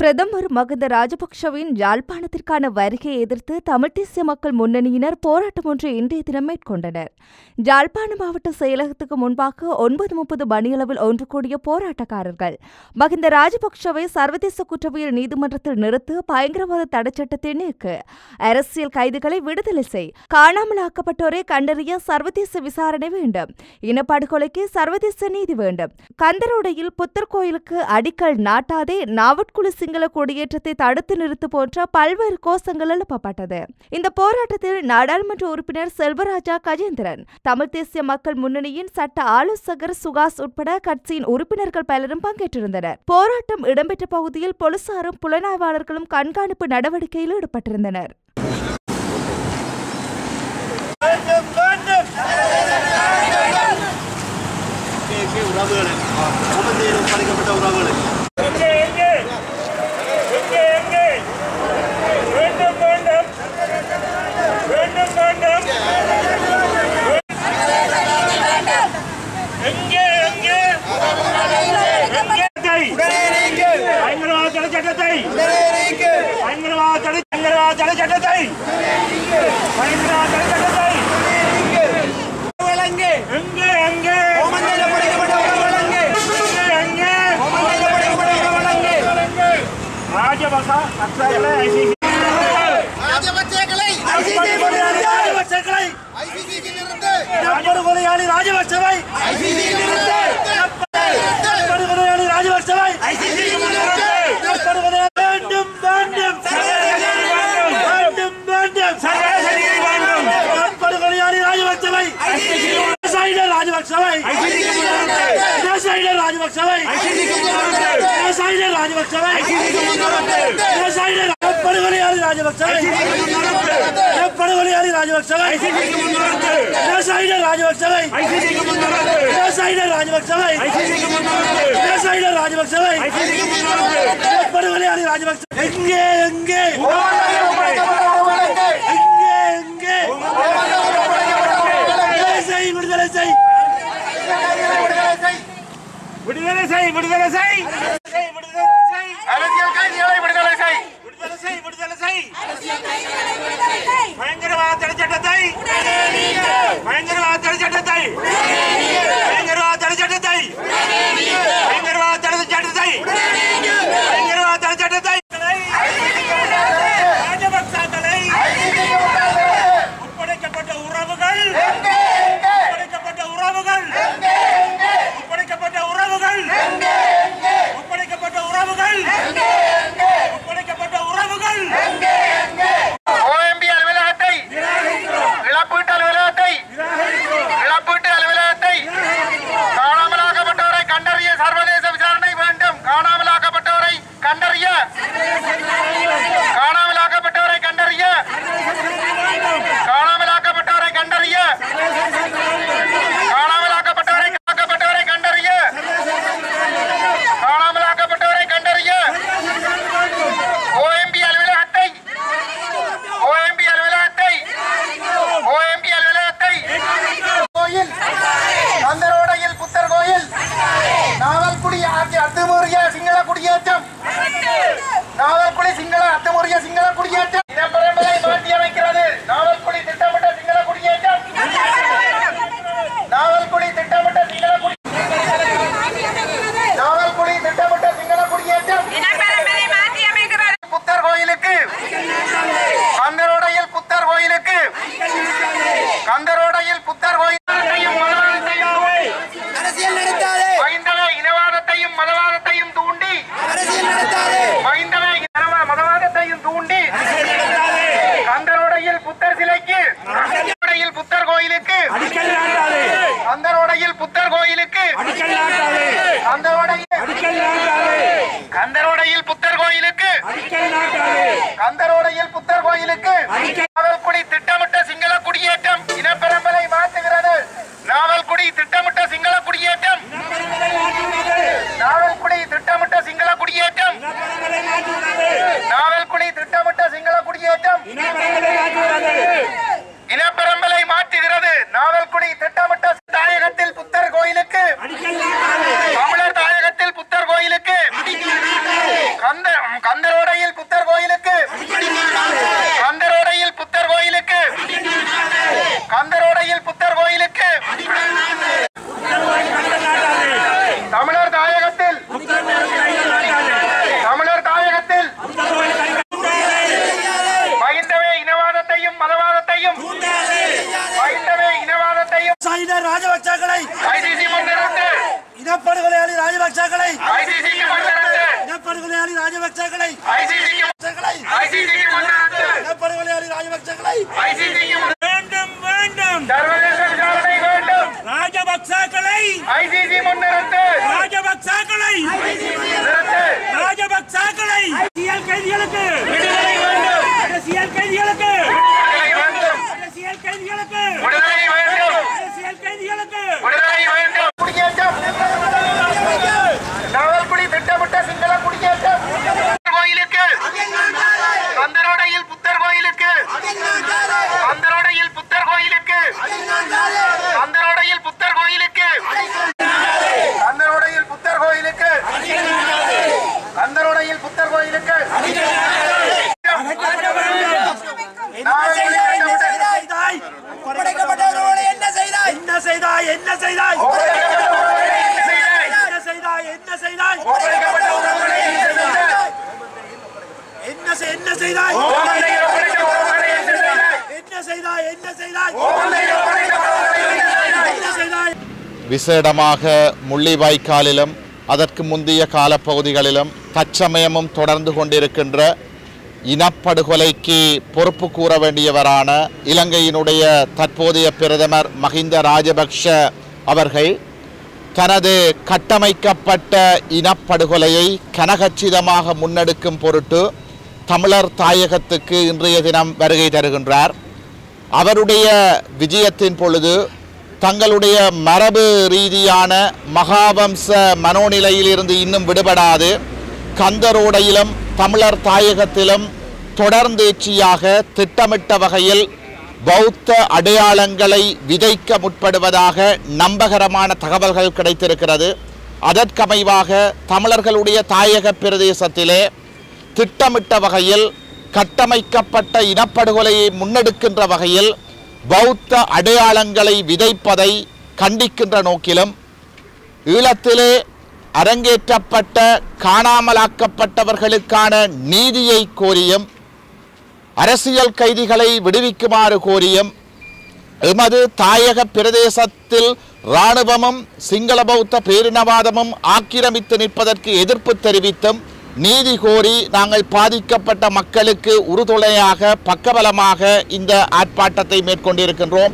பிரதமர் மகிந்த ராஜபக்ஷவின் யாழ்ப்பாணத்திற்கான வருகையை எதிர்த்து தமிழ் தேசிய மக்கள் முன்னணியினர் போராட்டம் ஒன்றை இன்றைய தினம் மேற்கொண்டனர் யாழ்ப்பாண மாவட்ட செயலகத்துக்கு முன்பாக ஒன்பது முப்பது மணியளவில் ஒன்று கூடிய போராட்டக்காரர்கள் மகிந்த ராஜபக்ஷவை சர்வதேச குற்றவியல் நீதிமன்றத்தில் நிறுத்து பயங்கரவாத தடைச்சட்டத்தை நீக்கு அரசியல் கைதிகளை விடுதலை செய் காணாமலாக்கப்பட்டோரை கண்டறிய சர்வதேச விசாரணை வேண்டும் இனப்படுகொலைக்கு சர்வதேச நீதி வேண்டும் கந்தரோடையில் புத்தர் கோயிலுக்கு அடிக்கல் நாட்டாதே நாவட்குழு சிங்கள கொடியேற்றத்தை தடுத்து நிறுத்து போன்ற பல்வேறு கோஷங்கள் எழுப்பப்பட்டது இந்த போராட்டத்தில் நாடாளுமன்ற உறுப்பினர் செல்வராஜா கஜேந்திரன் தமிழ் தேசிய மக்கள் முன்னணியின் சட்ட ஆலோசகர் சுகாஸ் உட்பட கட்சியின் உறுப்பினர்கள் பலரும் பங்கேற்றிருந்தனர் போராட்டம் இடம்பெற்ற பகுதியில் போலீசாரும் புலனாய்வாளர்களும் கண்காணிப்பு நடவடிக்கையில் ஈடுபட்டிருந்தனர் வேண்டும் வேண்டும் உறவுகளை உபந்தேர் ஒப்படைக்கப்பட்ட உறவுகளை எங்கே எங்கே எங்கே எங்கே வேண்டும் வேண்டும் வேண்டும் வேண்டும் எங்கே எங்கே எங்கே பயங்கரவாத தடை சட்டத்தை பயங்கரவாத தடை பயங்கரவாத தடை சட்டத்தை பயங்கரவாத தடை சட்டத்தை எங்கே எங்கே எங்கே எங்கே ராஜபக்ச அக்ஷயங்களை ஐசிசி ராஜபக்சேக்களை ராஜபக்சகளை ஐசிசியிலிருந்து படுகொலையாளி ராஜபக்சவை படுகொலையாளி ராஜபக்சவை படுகொலை வேண்டும் வேண்டும் வேண்டும் வேண்டும் படுகொலையாளி ராஜபக்சவை சைடர் ராஜபக்சவை சைடர் ராஜபக்சவை சைடர் ராஜபக்சவை சைடர் படுகொலையாளி ராஜபக்சவை படுகொலையாளி ராஜபக்சவை சைடர் ராஜபக்சவை சைடர் ராஜபக்சவை சைடர் ராஜபக்சவை படுகொலையாளி ராஜபக்ச எங்கே எங்கே எங்கே எங்கே விடுதலை செய் விடுதலை செய் விடுதலை செய் விடுதலை செய் விடுதலை செய் அரசியல் கைதிகளை விடுதலை செய் விடுதலை செய் விடுதலை செய் பயங்கரவாத தடை சட்டத்தை பயங்கரவாத தடை சட்டத்தை பயங்கரவாத தடை சட்டத்தை பயங்கரவாத தடை சட்டத்தை பயங்கரவாத தடை சட்டத்தை ராஜபக்சாக்களை ஒப்படைக்கப்பட்ட உறவுகள் ஒப்படைக்கப்பட்ட உறவுகள் ஒப்படைக்கப்பட்ட உறவுகள் ஒப்படைக்கப்பட்ட உறவுகள் ஒப்படைக்கப்பட்ட உறவுகள் ஓஎம்பி அலுவலகத்தை இழப்பீட்டு அலுவலகத்தை இழப்பீட்டு அலுவலகத்தை காணாமலாக்கப்பட்டவரை கண்டறிய சர்வதேச விசாரணை வேண்டும் காணாமலாக்கப்பட்டவரை கண்டறிய காணாமலாக்கப்பட்டவரை கண்டறிய காணாமலாக்கப்பட்டவரை கண்டறிய காணாமலாக்கப்பட்டவரை காக்கப்பட்டவரை கண்டறிய காணாமலாக்கப்பட்டவரை கண்டறிய ஓஎம்பி அலுவலகத்தை ஓஎம்பி அலுவலகத்தை ஓஎம்பி அலுவலகத்தை கோயில் கந்தரோடையில் புத்தர் கோயில் நாவல்குடி ஆகிய அத்துமீறிய சிங்கள குடியேற்றம் நாவல்குடி சிங்கள அத்துமீறிய சிங்கள குடியேற்றம் இனப்பரம்பரை மாற்றி அமைக்கிறது நாவல்குடி திட்டமிட்ட சிங்கள குடியேற்றம் நாவல்குடி திட்டமிட்ட சிங்கள குடி நாவல்குடி திட்டமிட்ட சிங்கள குடியேற்றம் புத்தர் கோயிலுக்கு கந்தரோடையில் புத்தர் கோயிலுக்கு கந்தரோடையில் புத்தர் கோயிலையும் மதவாதத்தையும் அரசியல் நடத்தாதே மைந்தவ இனவாதத்தையும் மதவாதத்தையும் தூண்டி அரசியல் நடத்தாதே மைந்தவ இனவ மதவாதத்தையும் தூண்டி கந்தரோடையில் புத்தர் சிலைக்கு கந்தரோடையில் புத்தர் கோயிலுக்கு அடிக்கல் நாட்டாதே கந்தரோடையில் புத்தர் கோயிலுக்கு அடிக்கல் நாட்டாதே கந்தரோடையில் அடிக்கல் நாட்டாதே கந்தரோடையில் புத்தர் கோயிலுக்கு அடிக்கல் நாட்டாதே கந்தரோடையில் புத்தர் கோயிலுக்கு நாவல்குடி திட்டமிட்ட சிங்கள குடியேற்றம் இனப்பெரும்பலை மாற்றுகிறது நாவல்குடி திட்டமிட்ட சிங்கள குடியேற்றம் நாவல்குடி திட்டமிட்ட சிங்கள குடியேற்றம் நாவல்குடி திட்டமிட்ட சிங்கள குடியேற்றம் இனப்பெரும்பலை மாற்றுகிறது நாவல்குடி திட்டமிட்ட தாயகத்தில் புத்தர் கோயிலுக்கு தமிழர் தாயகத்தில் புத்தர் கோயிலுக்கு கந்த கந்த விசேடமாக முள்ளிவாய்க்காலிலும் அதற்கு முந்தைய காலப்பகுதிகளிலும் தற்சமயமும் தொடர்ந்து கொண்டிருக்கின்ற இனப்படுகொலைக்கு பொறுப்பு கூற வேண்டியவரான இலங்கையினுடைய தற்போதைய பிரதமர் மஹிந்த ராஜபக்ஷ அவர்கள் தனது கட்டமைக்கப்பட்ட இனப்படுகொலையை கனகச்சிதமாக முன்னெடுக்கும் பொருட்டு தமிழர் தாயகத்துக்கு இன்றைய தினம் வருகை தருகின்றார் அவருடைய விஜயத்தின் பொழுது தங்களுடைய மரபு ரீதியான மகாவம்ச மனோநிலையிலிருந்து இன்னும் விடுபடாது கந்தரோடையிலும் தமிழர் தாயகத்திலும் தொடர்ந்தேச்சியாக திட்டமிட்ட வகையில் பௌத்த அடையாளங்களை விதைக்க முற்படுவதாக நம்பகரமான தகவல்கள் கிடைத்திருக்கிறது அதற்கமைவாக தமிழர்களுடைய தாயக பிரதேசத்திலே திட்டமிட்ட வகையில் கட்டமைக்கப்பட்ட இனப்படுகொலையை முன்னெடுக்கின்ற வகையில் பௌத்த அடையாளங்களை விதைப்பதை கண்டிக்கின்ற நோக்கிலும் ஈழத்திலே அரங்கேற்றப்பட்ட காணாமலாக்கப்பட்டவர்களுக்கான நீதியை கோரியும் அரசியல் கைதிகளை விடுவிக்குமாறு கோரியும் எமது தாயக பிரதேசத்தில் இராணுவமும் சிங்கள பௌத்த பேரினவாதமும் ஆக்கிரமித்து நிற்பதற்கு எதிர்ப்பு தெரிவித்தும் நீதி கோரி நாங்கள் பாதிக்கப்பட்ட மக்களுக்கு உறுதுணையாக பக்கபலமாக இந்த ஆர்ப்பாட்டத்தை மேற்கொண்டிருக்கின்றோம்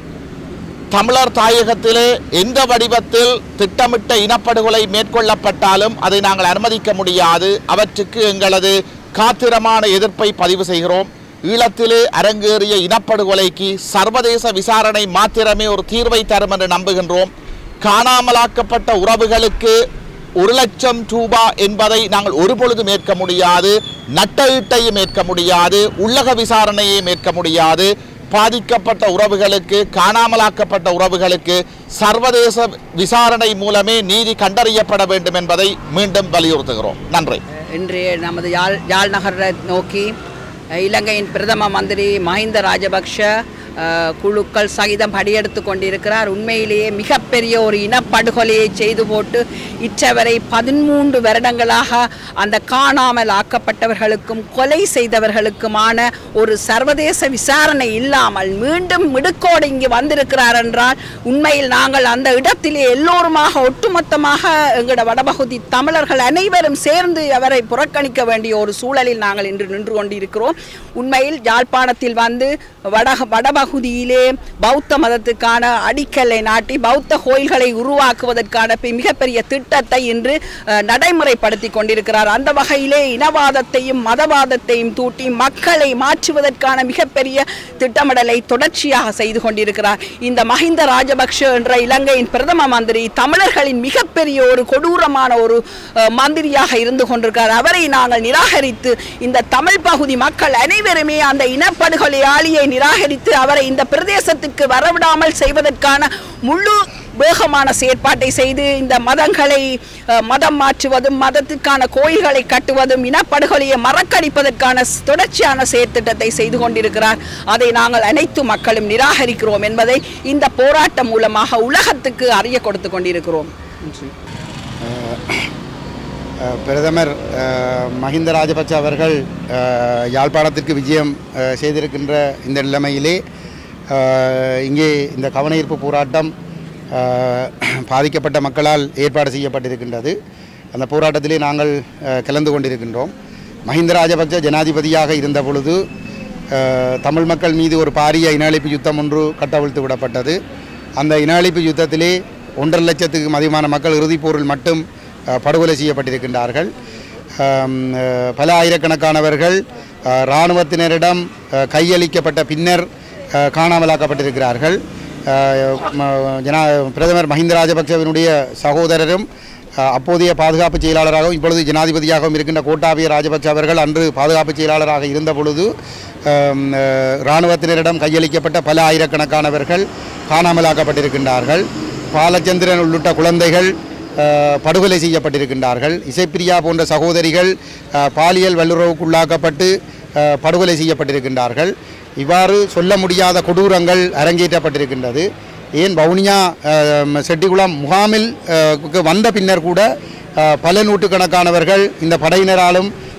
தமிழர் தாயகத்திலே எந்த வடிவத்தில் திட்டமிட்ட இனப்படுகொலை மேற்கொள்ளப்பட்டாலும் அதை நாங்கள் அனுமதிக்க முடியாது அவற்றுக்கு எங்களது காத்திரமான எதிர்ப்பை பதிவு செய்கிறோம் ஈழத்திலே அரங்கேறிய இனப்படுகொலைக்கு சர்வதேச விசாரணை மாத்திரமே ஒரு தீர்வை தரும் என்று நம்புகின்றோம் காணாமலாக்கப்பட்ட உறவுகளுக்கு ஒரு லட்சம் ரூபா என்பதை நாங்கள் ஒருபொழுதும் ஏற்க முடியாது நட்டஈட்டையும் ஏற்க முடியாது உள்ளக விசாரணையை ஏற்க முடியாது பாதிக்கப்பட்ட உறவுகளுக்கு காணாமலாக்கப்பட்ட உறவுகளுக்கு சர்வதேச விசாரணை மூலமே நீதி கண்டறியப்பட வேண்டும் என்பதை மீண்டும் வலியுறுத்துகிறோம் நன்றி இன்று நமது யாழ் யாழ் நகரை நோக்கி அஹ், இலங்கையின் பிரதம மந்திரி மஹிந்த ராஜபக்ஷ அஹ், குழுக்கள் சகிதம் படியெடுத்து கொண்டிருக்கிறார் உண்மையிலேயே மிகப்பெரிய ஒரு இனப்படுகொலையை செய்து போட்டு இற்றவரை பதிமூன்று வருடங்களாக அந்த காணாமல் ஆக்கப்பட்டவர்களுக்கும் கொலை செய்தவர்களுக்குமான ஒரு சர்வதேச விசாரணை இல்லாமல் மீண்டும் மிடுக்கோடு இங்கு வந்திருக்கிறார் என்றால் உண்மையில் நாங்கள் அந்த இடத்திலே எல்லோருமாக ஒட்டுமொத்தமாக எங்களோட வடபகுதி தமிழர்கள் அனைவரும் சேர்ந்து அவரை புறக்கணிக்க வேண்டிய ஒரு சூழலில் நாங்கள் இன்று நின்று கொண்டிருக்கிறோம் உண்மையில் யாழ்ப்பாணத்தில் வந்து வட வடபகுதியிலே பௌத்த மதத்துக்கான அடிக்கல்லை நாட்டி பௌத்த கோயில்களை உருவாக்குவதற்கான பெ- மிகப்பெரிய திட்டத்தை இன்று அஹ், நடைமுறைப்படுத்தி கொண்டிருக்கிறார் அந்த வகையிலே இனவாதத்தையும் மதவாதத்தையும் தூட்டி மக்களை மாற்றுவதற்கான மிகப்பெரிய திட்டமிடலை தொடர்ச்சியாக செய்து கொண்டிருக்கிறார் இந்த மஹிந்த ராஜபக்ஷ என்ற இலங்கையின் பிரதம மந்திரி தமிழர்களின் மிகப்பெரிய ஒரு கொடூரமான ஒரு அஹ், மந்திரியாக இருந்து கொண்டிருக்கிறார் அவரை நாங்கள் நிராகரித்து இந்த தமிழ் பகுதி மக்கள் அனைவருமே அந்த இனப்படுகொலையாளியை நிராகரித்து அவரை இந்த பிரதேசத்துக்கு வரவிடாமல் செய்வதற்கான முழு வேகமான செயற்பாட்டை செய்து இந்த மதங்களை அஹ், மதம் மாற்றுவதும் மதத்திற்கான கோயில்களை கட்டுவதும் இனப்படுகொலையை மறக்கடிப்பதற்கான ஸ்- தொடர்ச்சியான செயற்திட்டத்தை செய்து கொண்டிருக்கிறார் அதை நாங்கள் அனைத்து மக்களும் நிராகரிக்கிறோம் என்பதை இந்த போராட்டம் மூலமாக உலகத்துக்கு அறிய கொடுத்து கொண்டிருக்கிறோம் அஹ் பிரதமர் அஹ், மஹிந்த ராஜபக்ச அவர்கள் அஹ், யாழ்ப்பாணத்திற்கு விஜயம் அஹ், செய்திருக்கின்ற இந்த நிலைமையிலே அஹ், இங்கே இந்த கவனஈர்ப்பு போராட்டம் அஹ், பாதிக்கப்பட்ட மக்களால் ஏற்பாடு செய்யப்பட்டிருக்கின்றது அந்த போராட்டத்திலே நாங்கள் அஹ், கலந்து கொண்டிருக்கின்றோம் மஹிந்த ராஜபக்ச ஜனாதிபதியாக இருந்த பொழுது அஹ், தமிழ் மக்கள் மீது ஒரு பாரிய இன அழிப்பு யுத்தம் ஒன்று கட்டவிழ்த்து விடப்பட்டது அந்த இன அழிப்பு யுத்தத்திலே ஒன்றரை லட்சத்துக்கும் அதிகமான மக்கள் இறுதிப் போரில் மட்டும் அஹ், படுகொலை செய்யப்பட்டிருக்கின்றார்கள் ஆம், அஹ், பல ஆயிரக்கணக்கானவர்கள் அஹ், இராணுவத்தினரிடம் அஹ், கையளிக்கப்பட்ட பின்னர் அஹ், காணாமலாக்கப்பட்டிருக்கிறார்கள் அஹ், ம- ஜனா பிரதமர் மஹிந்த ராஜபக்சவினுடைய சகோதரரும் அஹ், அப்போதைய பாதுகாப்பு செயலாளராகவும் இப்பொழுது ஜனாதிபதியாகவும் இருக்கின்ற கோட்டாபிய ராஜபக்ச அவர்கள் அன்று பாதுகாப்பு செயலாளராக இருந்த பொழுது ஆம், அஹ், இராணுவத்தினரிடம் கையளிக்கப்பட்ட பல ஆயிரக்கணக்கானவர்கள் காணாமலாக்கப்பட்டிருக்கின்றார்கள் பாலச்சந்திரன் உள்ளிட்ட குழந்தைகள் அஹ், படுகொலை செய்யப்பட்டிருக்கின்றார்கள் இசைப்பிரியா போன்ற சகோதரிகள் அஹ், பாலியல் வல்லுறவுக்குள்ளாக்கப்பட்டு அஹ், படுகொலை செய்யப்பட்டிருக்கின்றார்கள் இவ்வாறு சொல்ல முடியாத கொடூரங்கள் அரங்கேற்றப்பட்டிருக்கின்றது ஏன் வவுனியா அஹ், செட்டிகுளம் முகாமில் அஹ், க்கு வந்த பின்னர் கூட அஹ், பல நூற்றுக்கணக்கானவர்கள் இந்த படையினராலும்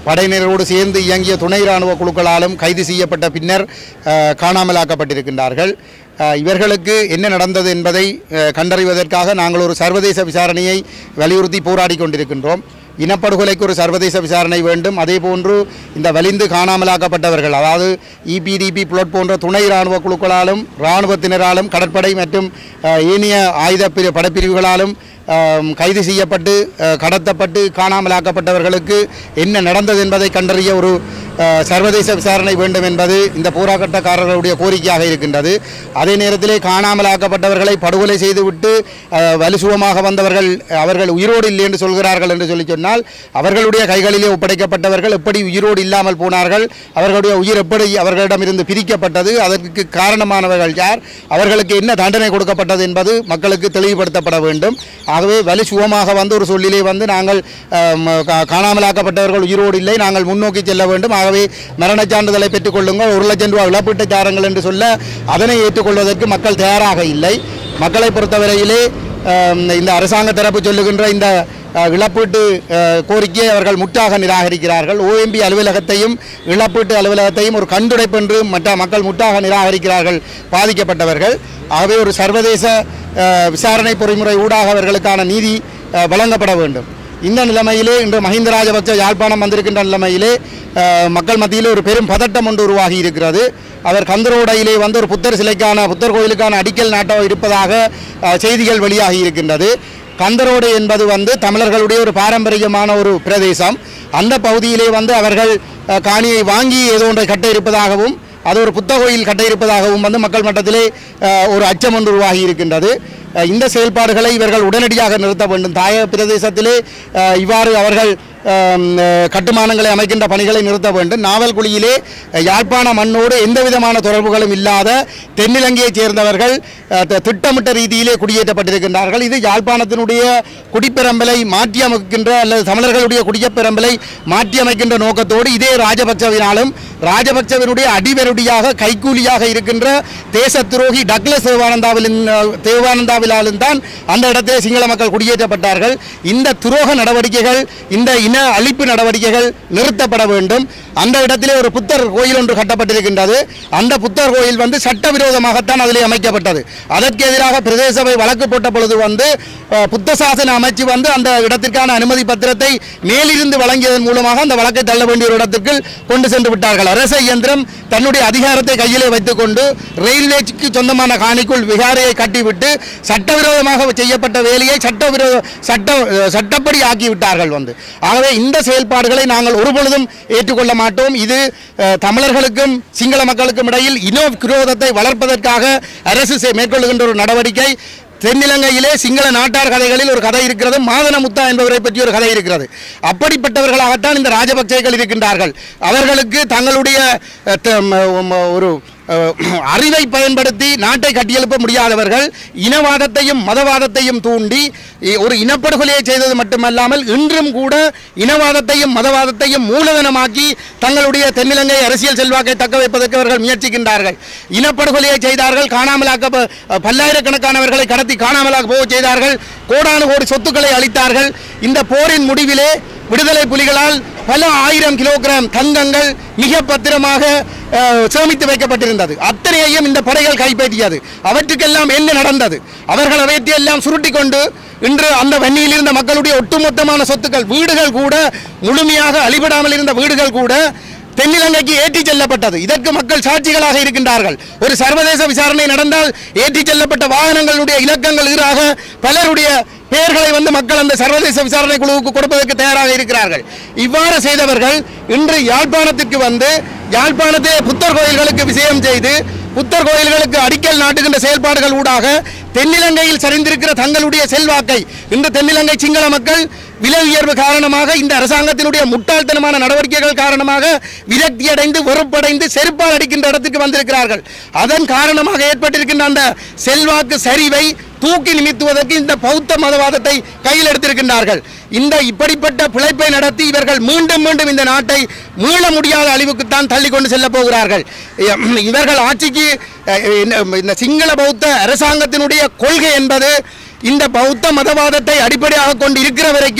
படையினரோடு சேர்ந்து இயங்கிய துணை இராணுவ குழுக்களாலும் கைது செய்யப்பட்ட பின்னர் அஹ், காணாமலாக்கப்பட்டிருக்கின்றார்கள் அஹ், இவர்களுக்கு என்ன நடந்தது என்பதை அஹ், கண்டறிவதற்காக நாங்கள் ஒரு சர்வதேச விசாரணையை வலியுறுத்தி போராடி கொண்டிருக்கின்றோம் இனப்படுகொலைக்கு ஒரு சர்வதேச விசாரணை வேண்டும் அதே போன்று இந்த வலிந்து காணாமலாக்கப்பட்டவர்கள் அதாவது இபிடிபி புலட் போன்ற துணை இராணுவ குழுக்களாலும் இராணுவத்தினராலும் கடற்படை மற்றும் அஹ், ஏனைய ஆயுத பிரி படைப்பிரிவுகளாலும் அஹ், கைது செய்யப்பட்டு அஹ், கடத்தப்பட்டு காணாமலாக்கப்பட்டவர்களுக்கு என்ன நடந்தது என்பதை கண்டறிய ஒரு அஹ், சர்வதேச விசாரணை வேண்டும் என்பது இந்த போராட்டக்காரர்களுடைய கோரிக்கையாக இருக்கின்றது அதே நேரத்திலே காணாமலாக்கப்பட்டவர்களை படுகொலை செய்துவிட்டு அஹ், வலுசுவமாக வந்தவர்கள் அவர்கள் உயிரோடு இல்லை என்று சொல்கிறார்கள் என்று சொல்லி சொன்னால் அவர்களுடைய கைகளிலே ஒப்படைக்கப்பட்டவர்கள் எப்படி உயிரோடு இல்லாமல் போனார்கள் அவர்களுடைய உயிர் எப்படி அவர்களிடமிருந்து பிரிக்கப்பட்டது அதற்கு காரணமானவர்கள் யார் அவர்களுக்கு என்ன தண்டனை கொடுக்கப்பட்டது என்பது மக்களுக்கு தெளிவுபடுத்தப்பட வேண்டும் ஆகவே வலி சுகமாக வந்து ஒரு சொல்லிலே வந்து நாங்கள் ஆம், கா- காணாமலாக்கப்பட்டவர்கள் உயிரோடு இல்லை நாங்கள் முன்னோக்கி செல்ல வேண்டும் ஆகவே மரணச் சான்றிதழை பெற்றுக்கொள்ளுங்கள் ஒரு லட்சம் ரூபாய் இழப்பீட்டு தாருங்கள் என்று சொல்ல அதனை ஏற்றுக்கொள்வதற்கு மக்கள் தயாராக இல்லை மக்களை பொறுத்தவரையிலே ஆம், இந்த அரசாங்க தரப்பு சொல்லுகின்ற இந்த அஹ், இழப்பீட்டு அஹ், கோரிக்கையை அவர்கள் முற்றாக நிராகரிக்கிறார்கள் ஓஎம்பி அலுவலகத்தையும் இழப்பீட்டு அலுவலகத்தையும் ஒரு கண்டுடைப்பு என்று மற்ற மக்கள் முற்றாக நிராகரிக்கிறார்கள் பாதிக்கப்பட்டவர்கள் ஆகவே ஒரு சர்வதேச அஹ், விசாரணை பொறிமுறை ஊடாக அவர்களுக்கான நீதி அஹ், வழங்கப்பட வேண்டும் இந்த நிலைமையிலே இன்று மஹிந்த ராஜபக்ச யாழ்ப்பாணம் வந்திருக்கின்ற நிலைமையிலே அஹ், மக்கள் மத்தியில் ஒரு பெரும் பதட்டம் ஒன்று உருவாகி இருக்கிறது அவர் கந்தரோடையிலே வந்து ஒரு புத்தர் சிலைக்கான புத்தர் கோயிலுக்கான அடிக்கல் நாட்ட இருப்பதாக அஹ், செய்திகள் வெளியாகி இருக்கின்றது கந்தரோடு என்பது வந்து தமிழர்களுடைய ஒரு பாரம்பரியமான ஒரு பிரதேசம் அந்த பகுதியிலே வந்து அவர்கள் அஹ், காணியை வாங்கி ஏதோ ஒன்றை கட்ட இருப்பதாகவும் அது ஒரு புத்த கோயில் கட்ட இருப்பதாகவும் வந்து மக்கள் மட்டத்திலே அஹ், ஒரு அச்சம் ஒன்று உருவாகி இருக்கின்றது அஹ், இந்த செயல்பாடுகளை இவர்கள் உடனடியாக நிறுத்த வேண்டும் தாயக பிரதேசத்திலே அஹ், இவ்வாறு அவர்கள் அஹ், அஹ், கட்டுமானங்களை அமைக்கின்ற பணிகளை நிறுத்த வேண்டும் நாவல்குழியிலே அஹ், யாழ்ப்பாண மண்ணோடு எந்த விதமான தொடர்புகளும் இல்லாத தென்னிலங்கையைச் சேர்ந்தவர்கள் அஹ், தி- திட்டமிட்ட ரீதியிலே குடியேற்றப்பட்டிருக்கின்றார்கள் இது யாழ்ப்பாணத்தினுடைய குடிப்பெரம்பலை மாற்றியமைக்கின்ற அல்லது தமிழர்களுடைய குடியப்பெரம்பலை மாற்றியமைக்கின்ற நோக்கத்தோடு இதே ராஜபக்சவினாலும் ராஜபக்சவினுடைய அடிவருடியாக கைக்கூலியாக இருக்கின்ற தேச துரோகி டக்ளஸ் தேவானந்தாவிலின் தேவானந்தாவிலாலும் தான் அந்த இடத்திலே சிங்கள மக்கள் குடியேற்றப்பட்டார்கள் இந்த துரோக நடவடிக்கைகள் இந்த இன அழிப்பு நடவடிக்கைகள் நிறுத்தப்பட வேண்டும் அந்த இடத்திலே ஒரு புத்தர் கோயில் ஒன்று கட்டப்பட்டிருக்கின்றது அந்த புத்தர் கோயில் வந்து சட்டவிரோதமாகத்தான் அதிலே அமைக்கப்பட்டது அதற்கு எதிராக பிரதேச சபை வழக்கு போட்ட பொழுது வந்து அஹ், புத்த சாசன அமைச்சு வந்து அந்த இடத்திற்கான அனுமதி பத்திரத்தை மேலிருந்து வழங்கியதன் மூலமாக அந்த வழக்கை தள்ள வேண்டிய ஒரு இடத்திற்கு கொண்டு சென்று விட்டார்கள் அரச இயந்திரம் தன்னுடைய அதிகாரத்தை கையிலே வைத்துக்கொண்டு ரயில்வேக்கு சொந்தமான காணிக்குள் விகாரையை கட்டிவிட்டு சட்டவிரோதமாக செய்யப்பட்ட வேலையை சட்டவிரோத சட்ட அஹ், சட்டப்படி ஆக்கி விட்டார்கள் வந்து ஆகவே இந்த செயல்பாடுகளை நாங்கள் ஒருபொழுதும் ஏற்றுக்கொள்ள மாட்டோம் இது அஹ், தமிழர்களுக்கும் சிங்கள மக்களுக்கும் இடையில் இனோ விரோதத்தை வளர்ப்பதற்காக அரசு செ- மேற்கொள்ளுகின்ற ஒரு நடவடிக்கை தென்னிலங்கையிலே சிங்கள நாட்டார் கதைகளில் ஒரு கதை இருக்கிறது மாதன முத்தா என்பவரை பற்றி ஒரு கதை இருக்கிறது அப்படிப்பட்டவர்களாகத்தான் இந்த ராஜபக்சேகள் இருக்கின்றார்கள் அவர்களுக்கு தங்களுடைய அஹ், த- ம- ம- ஒரு அஹ், அறிவை பயன்படுத்தி நாட்டை கட்டியெழுப்ப முடியாதவர்கள் இனவாதத்தையும் மதவாதத்தையும் தூண்டி இ- ஒரு இனப்படுகொலையை செய்தது மட்டுமல்லாமல் இன்றும் கூட இனவாதத்தையும் மதவாதத்தையும் மூலதனமாக்கி தங்களுடைய தென்னிலங்கை அரசியல் செல்வாக்கை தக்க வைப்பதற்கு அவர்கள் முயற்சிக்கின்றார்கள் இனப்படுகொலையை செய்தார்கள் காணாமலாக்க ப- பல்லாயிரக்கணக்கானவர்களை கடத்தி காணாமலாக போக செய்தார்கள் கோடானு கோடி சொத்துக்களை அளித்தார்கள் இந்த போரின் முடிவிலே விடுதலை புலிகளால் பல ஆயிரம் கிலோகிராம் தங்கங்கள் மிக பத்திரமாக அஹ், சேமித்து வைக்கப்பட்டிருந்தது அத்தனையையும் இந்த படைகள் கைப்பற்றியது அவற்றுக்கெல்லாம் என்ன நடந்தது அவர்கள் அவையத்தை எல்லாம் சுருட்டி கொண்டு இன்று அந்த வன்னியில் இருந்த மக்களுடைய ஒட்டுமொத்தமான சொத்துக்கள் வீடுகள் கூட முழுமையாக அழிபடாமல் இருந்த வீடுகள் கூட தென்னிலங்கைக்கு ஏற்றிச் செல்லப்பட்டது இதற்கு மக்கள் சாட்சிகளாக இருக்கின்றார்கள் ஒரு சர்வதேச விசாரணை நடந்தால் ஏற்றிச் செல்லப்பட்ட வாகனங்களுடைய இலக்கங்கள் ஈறாக பலருடைய பெயர்களை வந்து மக்கள் அந்த சர்வதேச விசாரணை குழுவுக்கு கொடுப்பதற்கு தயாராக இருக்கிறார்கள் இவ்வாறு செய்தவர்கள் இன்று யாழ்ப்பாணத்திற்கு வந்து யாழ்ப்பாணத்தை புத்தர் கோயில்களுக்கு விஜயம் செய்து புத்தர் கோயில்களுக்கு அடிக்கல் நாட்டுகின்ற செயல்பாடுகள் ஊடாக தென்னிலங்கையில் சரிந்திருக்கிற தங்களுடைய செல்வாக்கை இன்று தென்னிலங்கை சிங்கள மக்கள் விலை உயர்வு காரணமாக இந்த அரசாங்கத்தினுடைய முட்டாள்தனமான நடவடிக்கைகள் காரணமாக விரக்தியடைந்து வெறுப்படைந்து செருப்பால் அடிக்கின்ற இடத்துக்கு வந்திருக்கிறார்கள் அதன் காரணமாக ஏற்பட்டிருக்கின்ற அந்த செல்வாக்கு சரிவை தூக்கி நிமித்துவதற்கு இந்த பௌத்த மதவாதத்தை கையில் எடுத்திருக்கின்றார்கள் இந்த இப்படிப்பட்ட பிழைப்பை நடத்தி இவர்கள் மீண்டும் மீண்டும் இந்த நாட்டை மீள முடியாத அழிவுக்குத்தான் தள்ளி கொண்டு செல்ல போகிறார்கள் இவர்கள் ஆட்சிக்கு அஹ், இந்த- இந்த சிங்கள பௌத்த அரசாங்கத்தினுடைய கொள்கை என்பது இந்த பௌத்த மதவாதத்தை அடிப்படையாக கொண்டு இருக்கிற வரைக்கும்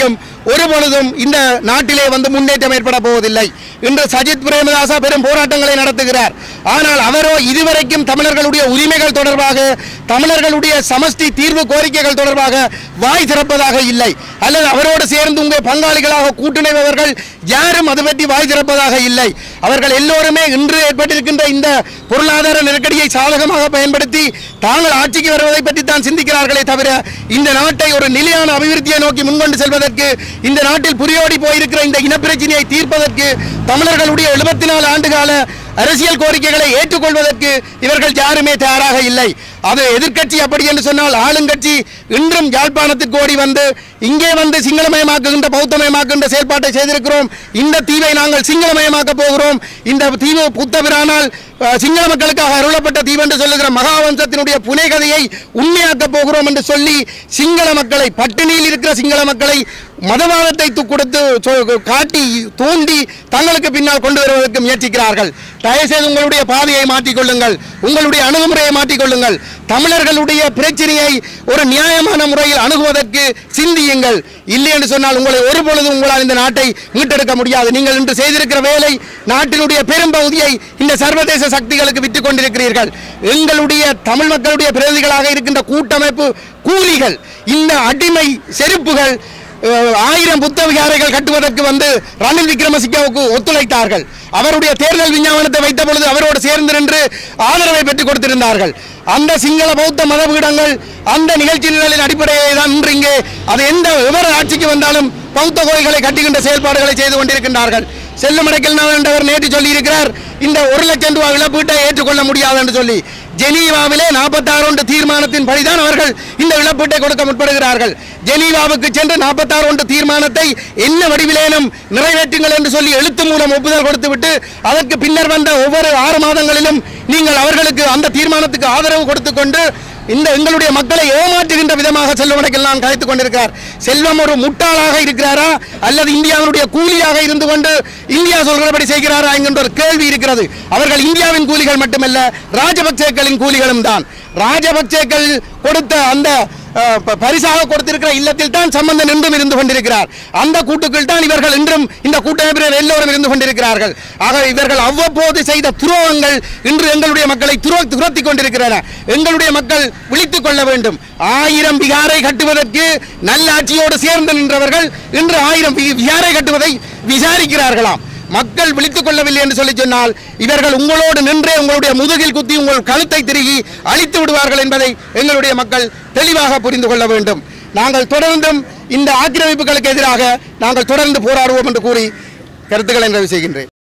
ஒரு பொழுதும் இந்த நாட்டிலே வந்து முன்னேற்றம் ஏற்பட போவதில்லை இன்று சஜித் பிரேமதாசா பெரும் போராட்டங்களை நடத்துகிறார் ஆனால் அவரோ இதுவரைக்கும் தமிழர்களுடைய உரிமைகள் தொடர்பாக தமிழர்களுடைய சமஷ்டி தீர்வு கோரிக்கைகள் தொடர்பாக வாய் திறப்பதாக இல்லை அல்லது அவரோடு சேர்ந்து உங்கள் பங்காளிகளாக கூட்டுணைவர்கள் யாரும் அது பற்றி வாய் திறப்பதாக இல்லை அவர்கள் எல்லோருமே இன்று ஏற்பட்டிருக்கின்ற இந்த பொருளாதார நெருக்கடியை சாதகமாக பயன்படுத்தி தாங்கள் ஆட்சிக்கு வருவதை பற்றி தான் சிந்திக்கிறார்களே தவிர இந்த நாட்டை ஒரு நிலையான அபிவிருத்தியை நோக்கி முன்கொண்டு செல்வதற்கு இந்த நாட்டில் புரியோடி போயிருக்கிற இந்த இனப்பிரச்சனையை தீர்ப்பதற்கு தமிழர்களுடைய எழுபத்தி நாலு ஆண்டுகால அரசியல் கோரிக்கைகளை ஏற்றுக்கொள்வதற்கு இவர்கள் யாருமே தயாராக இல்லை அது எதிர்க்கட்சி அப்படி என்று சொன்னால் ஆளுங்கட்சி இன்றும் யாழ்ப்பாணத்திற்கு ஓடி வந்து இங்கே வந்து சிங்களமயமாக்குகின்ற பௌத்தமயமாக்குகின்ற செயல்பாட்டை செய்திருக்கிறோம் இந்த தீவை நாங்கள் சிங்களமயமாக்க போகிறோம் இந்த தீவு புத்தபிரானால் அஹ், சிங்கள மக்களுக்காக அருளப்பட்ட தீவு என்று சொல்லுகிற மகாவம்சத்தினுடைய புனைகதையை உண்மையாக்க போகிறோம் என்று சொல்லி சிங்கள மக்களை பட்டினியில் இருக்கிற சிங்கள மக்களை மதவாதத்தை து- கொடுத்து சொ- காட்டி தூண்டி தங்களுக்கு பின்னால் கொண்டு வருவதற்கு முயற்சிக்கிறார்கள் தயவுசெய்து உங்களுடைய பாதையை மாற்றிக்கொள்ளுங்கள் உங்களுடைய அணுகுமுறையை மாற்றிக்கொள்ளுங்கள் தமிழர்களுடைய பிரச்சனையை ஒரு நியாயமான முறையில் அணுகுவதற்கு சிந்தியுங்கள் இல்லை என்று சொன்னால் உங்களை ஒரு பொழுதும் உங்களால் இந்த நாட்டை மீட்டெடுக்க முடியாது நீங்கள் இன்று செய்திருக்கிற வேலை நாட்டினுடைய பெரும்பகுதியை இந்த சர்வதேச சக்திகளுக்கு விட்டுக் கொண்டிருக்கிறீர்கள் எங்களுடைய தமிழ் மக்களுடைய பிரதிகளாக இருக்கின்ற கூட்டமைப்பு கூலிகள் இந்த அடிமை செருப்புகள் அஹ், ஆயிரம் புத்த விகாரைகள் கட்டுவதற்கு வந்து ரணில் விக்ரமசிங்கவுக்கு ஒத்துழைத்தார்கள் அவருடைய தேர்தல் விஞ்ஞாபனத்தை வைத்த பொழுது அவரோடு சேர்ந்து நின்று ஆதரவை பெற்றுக் கொடுத்திருந்தார்கள் அந்த சிங்கள பௌத்த மதபீடங்கள் அந்த நிகழ்ச்சி நிரலின் அடிப்படையிலே தான் இன்று இங்கே அது எந்த விவர ஆட்சிக்கு வந்தாலும் பௌத்த கோயில்களை கட்டுகின்ற செயல்பாடுகளை செய்து கொண்டிருக்கின்றார்கள் செல்லுமடைக்கல் என்றவர் நேற்று சொல்லியிருக்கிறார் இந்த ஒரு லட்சம் ரூபாய் இழப்பீட்டை ஏற்றுக்கொள்ள முடியாது என்று சொல்லி ஜெனீவாவிலே நாற்பத்தாறு ஒன்று தீர்மானத்தின் படிதான் அவர்கள் இந்த இழப்பீட்டை கொடுக்க முற்படுகிறார்கள் ஜெனீவாவுக்கு சென்று நாற்பத்தாறு ஒன்று தீர்மானத்தை என்ன வடிவிலேனும் நிறைவேற்றுங்கள் என்று சொல்லி எழுத்து மூலம் ஒப்புதல் கொடுத்துவிட்டு அதற்கு பின்னர் வந்த ஒவ்வொரு ஆறு மாதங்களிலும் நீங்கள் அவர்களுக்கு அந்த தீர்மானத்துக்கு ஆதரவு கொடுத்துக் கொண்டு இந்த எங்களுடைய மக்களை ஏமாற்றுகின்ற விதமாக செல்வமடைக்கல் நான் கதைத்துக் கொண்டிருக்கிறார் செல்வம் ஒரு முட்டாளாக இருக்கிறாரா அல்லது இந்தியாவினுடைய கூலியாக இருந்து கொண்டு இந்தியா சொல்கிறபடி செய்கிறாரா என்கின்ற ஒரு கேள்வி இருக்கிறது அவர்கள் இந்தியாவின் கூலிகள் மட்டுமல்ல ராஜபக்சேக்களின் கூலிகளும் தான் ராஜபக்சேக்கள் கொடுத்த அந்த அஹ், ப- பரிசாக கொடுத்திருக்கிற இல்லத்தில் தான் சம்பந்தன் இன்றும் இருந்து கொண்டிருக்கிறார் அந்த கூட்டுக்குள் தான் இவர்கள் இன்றும் இந்த கூட்டமைப்பினர் எல்லோரும் இருந்து கொண்டிருக்கிறார்கள் ஆக இவர்கள் அவ்வப்போது செய்த துரோகங்கள் இன்று எங்களுடைய மக்களை துரோ துரத்தி கொண்டிருக்கிறன எங்களுடைய மக்கள் விழித்துக் கொள்ள வேண்டும் ஆயிரம் விகாரை கட்டுவதற்கு நல்லாட்சியோடு சேர்ந்து நின்றவர்கள் இன்று ஆயிரம் வி- விகாரை கட்டுவதை விசாரிக்கிறார்களாம் மக்கள் விழித்துக் கொள்ளவில்லை என்று சொல்லி சொன்னால் இவர்கள் உங்களோடு நின்றே உங்களுடைய முதுகில் குத்தி உங்கள் கழுத்தை திருகி அழித்து விடுவார்கள் என்பதை எங்களுடைய மக்கள் தெளிவாக புரிந்து கொள்ள வேண்டும் நாங்கள் தொடர்ந்தும் இந்த ஆக்கிரமிப்புகளுக்கு எதிராக நாங்கள் தொடர்ந்து போராடுவோம் என்று கூறி கருத்துக்களை நிறைவு செய்கின்றேன்